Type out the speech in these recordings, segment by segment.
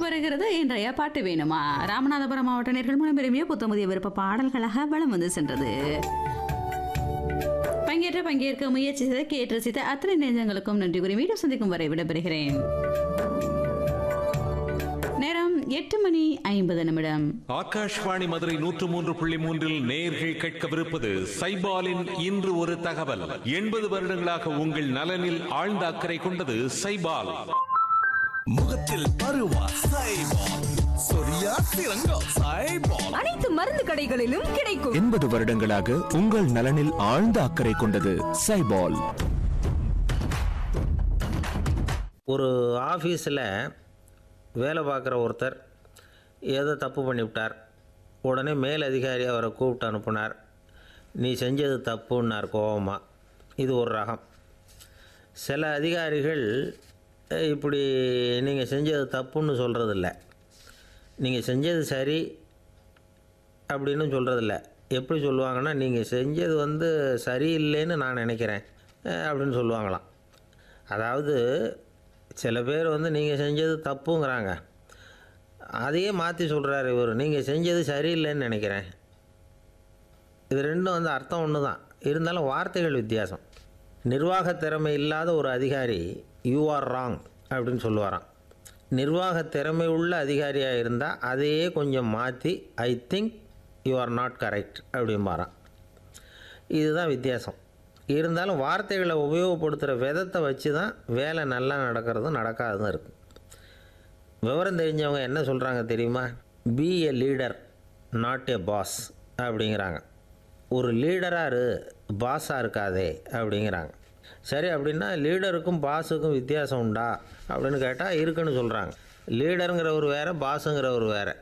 வருகிறது இன்றைய பாட்டு வேணுமா ராமநாதபுரம் மாவட்ட நேர்கள் மூலம் விரும்பிய புத்தமுதிய விருப்ப பாடல்களாக வலம் வந்து சென்றது பங்கேற்ற பங்கேற்க முயற்சி செய்த கேட்டு ரசித்த அத்தனை நெஞ்சங்களுக்கும் நன்றி கூறி மீண்டும் சந்திக்கும் வரை விடைபெறுகிறேன் நேரம் எட்டு மணி ஐம்பது நிமிடம் ஆகாஷ்வாணி மதுரை நூற்று மூன்று புள்ளி மூன்றில் நேர்கள் கேட்கவிருப்பது சைபாலின் இன்று ஒரு தகவல் எண்பது வருடங்களாக உங்கள் நலனில் ஆழ்ந்த அக்கறை கொண்டது சைபால் முகத்தில் பருவா சைபால் சொரியா சிறங்கம் சைபால் அனைத்து மருந்து கடைகளிலும் கிடைக்கும் எண்பது வருடங்களாக உங்கள் நலனில் ஆழ்ந்த அக்கறை கொண்டது சைபால் ஒரு ஆஃபீஸில் வேலை பார்க்குற ஒருத்தர் ஏதோ தப்பு பண்ணிவிட்டார் உடனே மேல் அதிகாரி அவரை கூப்பிட்டு அனுப்புனார் நீ செஞ்சது தப்புன்னார் கோவமா இது ஒரு ரகம் சில அதிகாரிகள் "ஏய், இப்படி நீங்கள் செஞ்சது தப்புன்னு சொல்கிறதில்ல நீங்கள் செஞ்சது சரி அப்படின்னு சொல்கிறதில்ல எப்படி சொல்லுவாங்கன்னா நீங்கள் செஞ்சது வந்து சரியில்லைன்னு நான் நினைக்கிறேன் அஹ் அப்படின்னு சொல்லுவாங்களாம் அதாவது சில பேர் வந்து நீங்கள் செஞ்சது தப்புங்கிறாங்க அதையே மாற்றி சொல்கிறாரு இவர் நீங்கள் செஞ்சது சரியில்லைன்னு நினைக்கிறேன் இது ரெண்டும் வந்து அர்த்தம் ஒன்று தான் இருந்தாலும் வார்த்தைகள் வித்தியாசம் நிர்வாக திறமை இல்லாத ஒரு அதிகாரி யூ ஆர் ராங் அப்படின்னு சொல்லுவாராம் நிர்வாக திறமை உள்ள அதிகாரியாக இருந்தால் அதையே கொஞ்சம் மாற்றி I think you are not correct அப்படிம்பாராம் இதுதான் வித்தியாசம் இருந்தாலும் வார்த்தைகளை உபயோகப்படுத்துகிற விதத்தை வச்சு தான் வேலை நல்லா நடக்கிறதும் நடக்காததும் இருக்குது விவரம் தெரிஞ்சவங்க என்ன சொல்கிறாங்க தெரியுமா be a leader not a boss அப்படிங்கிறாங்க ஒரு லீடராக இரு பாஸாக இருக்காதே அப்படிங்கிறாங்க சரி அப்படின்னா லீடருக்கும் பாஸுக்கும் வித்தியாசம் உண்டா அப்படின்னு கேட்டால் இருக்குன்னு சொல்கிறாங்க லீடருங்கிறவர் வேறு பாஸுங்கிறவர் வேறு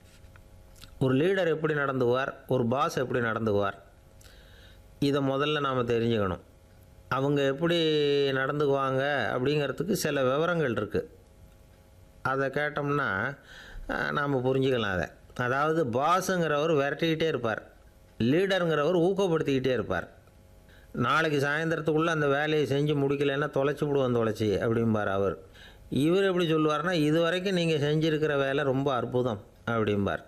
ஒரு லீடர் எப்படி நடந்துக்குவார் ஒரு பாஸ் எப்படி நடந்துக்குவார் இதை முதல்ல நாம் தெரிஞ்சுக்கணும் அவங்க எப்படி நடந்துக்குவாங்க அப்படிங்கிறதுக்கு சில விவரங்கள் இருக்குது அதை கேட்டோம்னா நாம் புரிஞ்சுக்கலாம் அதை அதாவது பாஸுங்கிறவர் விரட்டிக்கிட்டே இருப்பார் லீடருங்கிறவர் ஊக்கப்படுத்திக்கிட்டே இருப்பார் நாளைக்கு சாயந்தரத்துக்குள்ளே அந்த வேலையை செஞ்சு முடிக்கலைன்னா தொலைச்சி விடுவோம் தொலைச்சி அப்படிம்பார் அவர் இவர் எப்படி சொல்லுவார்னா இது வரைக்கும் நீங்கள் செஞ்சுருக்கிற வேலை ரொம்ப அற்புதம் அப்படிம்பார்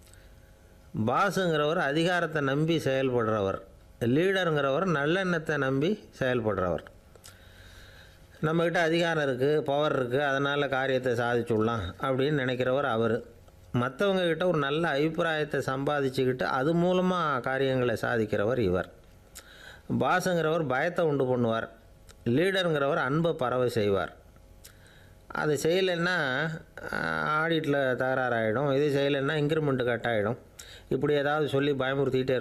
பாஸுங்கிறவர் அதிகாரத்தை நம்பி செயல்படுறவர் லீடருங்கிறவர் நல்லெண்ணத்தை நம்பி செயல்படுறவர் நம்மக்கிட்ட அதிகாரம் இருக்குது பவர் இருக்குது அதனால் காரியத்தை சாதிச்சுடலாம் அப்படின்னு நினைக்கிறவர் அவர் மற்றவங்க கிட்ட ஒரு நல்ல அபிப்பிராயத்தை சம்பாதிச்சுக்கிட்டு அது மூலமாக காரியங்களை சாதிக்கிறவர் இவர் பாஸுங்கிறவர் பயத்தை உண்டு பண்ணுவார் லீடருங்கிறவர் அன்பை பரவ செய்வார் அது செய்யலைன்னா ஆடிட்டில் தகராறாயிடும் இது செய்யலைன்னா இன்க்ரிமெண்ட்டு கட் ஆகிடும் இப்படி ஏதாவது சொல்லி பயமுறுத்திக்கிட்டே